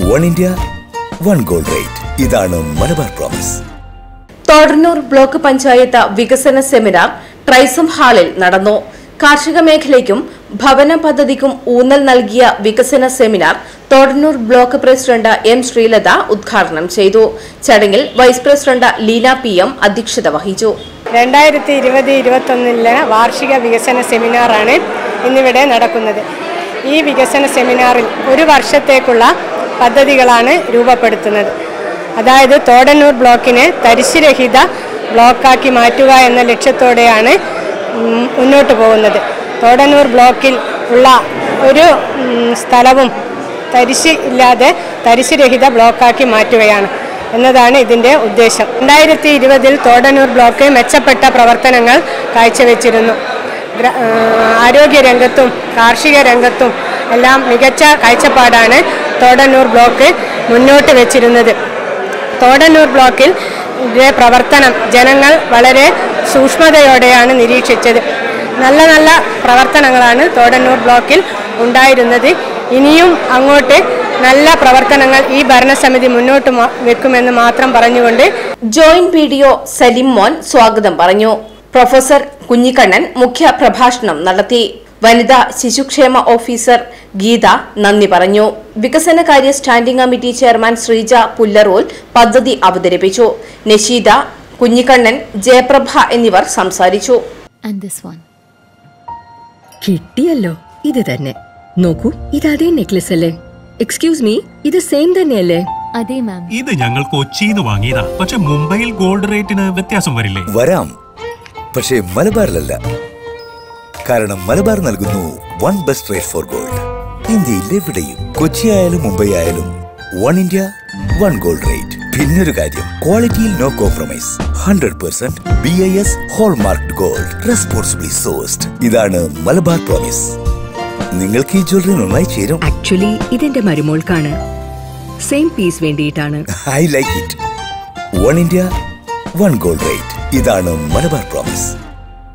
One India one gold rate ഇതാണ് Malabar promise Thodannur block panchayat വികസന seminar TRYSEM ഹാളിൽ നടന്നു കാർഷിക മേഖലയ്ക്കും ഭവന പദ്ധതിക്കും ഊന്നൽ നൽകിയ വികസന seminar Thodannur block president M Sreelatha ഉദ്ഘാടനം ചെയ്തു ചടങ്ങിൽ vice president Leena P M അധ്യക്ഷത വഹിച്ചു രണ്ടായിരത്തി ഇരുപത് ഇരുപത്തൊന്നിലെ വാർഷിക വികസന സെമിനാറാണ് ഇന്നിവിടെ നടക്കുന്നത് ഈ വികസന സെമിനാറിൽ ഒരു വർഷത്തേക്കുള്ള പദ്ധതികളാണ് രൂപപ്പെടുത്തുന്നത് അതായത് തോടന്നൂർ ബ്ലോക്കിനെ തരിശുരഹിത ബ്ലോക്കാക്കി മാറ്റുക എന്ന ലക്ഷ്യത്തോടെയാണ് ഉം, മുന്നോട്ട് പോകുന്നത് തോടന്നൂർ ബ്ലോക്കിൽ ഉള്ള ഒരു ഉം, സ്ഥലവും തരിശ് ഇല്ലാതെ തരിശുരഹിത ബ്ലോക്കാക്കി മാറ്റുകയാണ് എന്നതാണ് ഇതിൻ്റെ ഉദ്ദേശം രണ്ടായിരത്തി ഇരുപതിൽ തോടന്നൂർ ബ്ലോക്ക് മെച്ചപ്പെട്ട പ്രവർത്തനങ്ങൾ കാഴ്ചവെച്ചിരുന്നു ഗ്ര- ആ, ആരോഗ്യരംഗത്തും കാർഷിക രംഗത്തും എല്ലാം മികച്ച കാഴ്ചപ്പാടാണ് തോടന്നൂർ ബ്ലോക്ക് മുന്നോട്ട് വെച്ചിരുന്നത് തോടന്നൂർ ബ്ലോക്കിൽ ഇതിന്റെ പ്രവർത്തനം ജനങ്ങൾ വളരെ സൂക്ഷ്മതയോടെയാണ് നിരീക്ഷിച്ചത് നല്ല നല്ല പ്രവർത്തനങ്ങളാണ് തോടന്നൂർ ബ്ലോക്കിൽ ഉണ്ടായിരുന്നത് ഇനിയും അങ്ങോട്ട് നല്ല പ്രവർത്തനങ്ങൾ ഈ ഭരണസമിതി മുന്നോട്ട് മാ- വെക്കുമെന്ന് മാത്രം പറഞ്ഞുകൊണ്ട് joint P D O Salim Mon സ്വാഗതം പറഞ്ഞു പ്രൊഫസർ കുഞ്ഞിക്കണ്ണൻ മുഖ്യ പ്രഭാഷണം നടത്തി വനിതാ ശിശുക്ഷേമ ഓഫീസർ ഗീത നന്ദി പറഞ്ഞു വികസനകാര്യ standing committee chairman Sreeja Pullarol പദ്ധതി അവതരിപ്പിച്ചു നഷീദ കുഞ്ഞിക്കണ്ണൻ ജയപ്രഭ എന്നിവർ സംസാരിച്ചു and this one. കിട്ടിയല്ലോ ഇത് തന്നെ നോക്കൂ ഇത് അതേ നെക്ലസ് അല്ലേ എക്സ്ക്യൂസ് മീ ഇത് സെയിം തന്നെയല്ലേ അതെ മാം ഇത് ഞങ്ങൾ കൊച്ചിന്ന് വാങ്ങിയതാ പക്ഷെ മുംബൈയിൽ ഗോൾഡ് റേറ്റിന് വ്യത്യാസം വരില്ലേ വരാം പക്ഷേ മലബാറിലല്ല കാരണം മലബാർ നൽകുന്നു one best rate for gold ഇന്ത്യയിൽ എവിടെയും കൊച്ചി ആയാലും മുംബൈ ആയാലും one India one gold rate പിന്നൊരു കാര്യം ക്വാളിറ്റിയിൽ no compromise hundred percent B I S hallmark gold responsibly sourced ഇതാണ് മലബാർ പ്രോമിസ് നിങ്ങൾക്ക് ഈ ജ്വല്ലറി നന്നായി ചേരും ആക്ച്വലി ഇതെന്റെ മരുമോൾക്കാണ് സെയിം പീസ് വേണ്ടിയിട്ടാണ് I like it one India one gold rate ഇതാണ് മലബാർ പ്രോമിസ്